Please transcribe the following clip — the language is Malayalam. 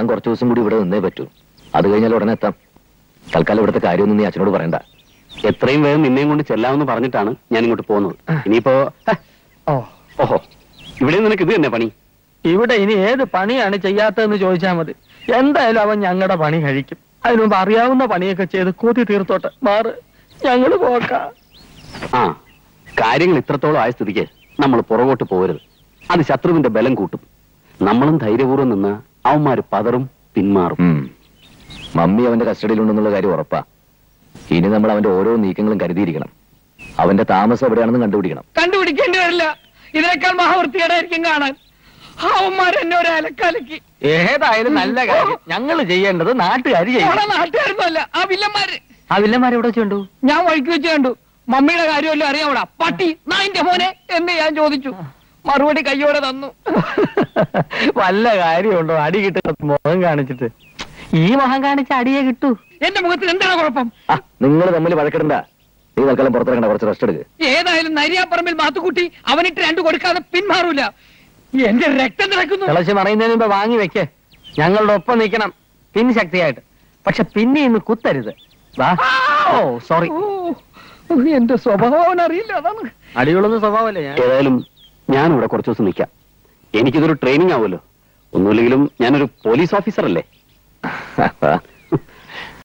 കുറച്ചു ദിവസം കൂടി ഇവിടെ നിന്നേ പറ്റൂ അത് കഴിഞ്ഞാൽ ഉടനെ എത്താം തൽക്കാലം ഇവിടുത്തെ കാര്യമൊന്നും നീ അച്ഛനോട് പറയണ്ട എത്രയും വേഗം നിന്നെയും കൊണ്ട് ചെല്ലാമെന്ന് പറഞ്ഞിട്ടാണ് ഞാൻ ഇങ്ങോട്ട് പോകുന്നത് ഇനിയിപ്പോ ഹ, ഓ ഓഹോ ഇവിടെ നിനക്ക് ഇത് തന്നെ പണി ഇവിടെ ഇനി ഏത് പണിയാണ് ചെയ്യാത്തതെന്ന് ചോദിച്ചാൽ മതി എന്തായാലും അവൻ ഞങ്ങളുടെ പണി കഴിക്കും അതിനു മുമ്പ് അറിയാവുന്ന പണിയൊക്കെ ചെയ്ത് കൂത്തി തീർത്തോട്ടെ മാറ് ഞങ്ങള് പോക്കാം ആ കാര്യങ്ങൾ ഇത്രത്തോളം ആയ സ്ഥിതിക്ക് നമ്മൾ പുറകോട്ട് പോകരുത് അത് ശത്രുവിന്റെ ബലം കൂട്ടും നമ്മളും ധൈര്യപൂർവ്വം നിന്ന് അവന്മാര് പതറും പിന്മാറും ഉം. മമ്മി അവന്റെ കസ്റ്റഡിയിലുണ്ടെന്നുള്ള കാര്യം ഉറപ്പാ ഇനി നമ്മൾ അവന്റെ ഓരോ നീക്കങ്ങളും കരുതിയിരിക്കണം അവന്റെ താമസം എവിടെയാണെന്ന് കണ്ടുപിടിക്കണം കണ്ടുപിടിക്കേണ്ടി വരില്ല ഇതിനേക്കാൾ മഹാവൃത്തികേടായിരിക്കും കാണാൻ അവന്മാർ എന്നെ ഒരു അലക്കലക്കി ഏതായാലും നല്ല കാര്യം ഞങ്ങൾ ചെയ്യേണ്ടത് നാട്ടുകാർ ചെയ്യും അവിടെ നാട്ടുകാരൊന്നുമല്ല ആ വില്ലന്മാര് ആ വില്ലന്മാരെവിടെ വെച്ചുണ്ടു ഞാൻ വഴിക്ക് വെച്ച് കണ്ടു മമ്മിയുടെ കാര്യമല്ലോ അറിയാവൂടാ പട്ടി നായിന്റെ മോനെ എന്ന് ഞാൻ ചോദിച്ചു മറുപടി കയ്യോടെ തന്നു വല്ല കാര്യമുണ്ടോ അടി കിട്ടുന്ന മുഖം കാണിച്ചിട്ട് ഈ മുഖം കാണിച്ച അടിയെ കിട്ടൂ എന്റെ മുഖത്തിന് എന്താണ് കുഴപ്പം ആ നിങ്ങൾ തമ്മിൽ വഴക്കിടണ്ട നീ തൽക്കാലം പുറത്തിറങ്ങണ്ട കുറച്ച് റെസ്റ്റ് എടുക്ക് ഏതായാലും നരിയാപ്പറമ്പിൽ മാത്തുക്കുട്ടി അവനിട്ട് രണ്ടു കൊടുക്കാതെ പിന്മാറൂല എന്റെ രക്തം തിളക്കുന്നു തിളച്ച് മറയുന്നതിന് മുമ്പ് വാങ്ങി വെക്കേ ഞങ്ങളുടെ ഒപ്പം നിൽക്കണം പിൻ ശക്തിയായിട്ട് പക്ഷെ പിന്നെ ഇന്ന് കുത്തരുത് വാ ഓ സോറി ഓ, ഓ, എന്റെ സ്വഭാവം അവനറിയില്ല അതാണ് അടികൊള്ളുന്ന സ്വഭാവമല്ലേ ഞാൻ ഏതായാലും ഞാൻ ഇവിടെ കുറച്ചു ദിവസം നിൽക്കാം എനിക്കിതൊരു ട്രെയിനിങ് ആവുമല്ലോ ഒന്നുമില്ലെങ്കിലും ഞാനൊരു പോലീസ് ഓഫീസർ അല്ലേ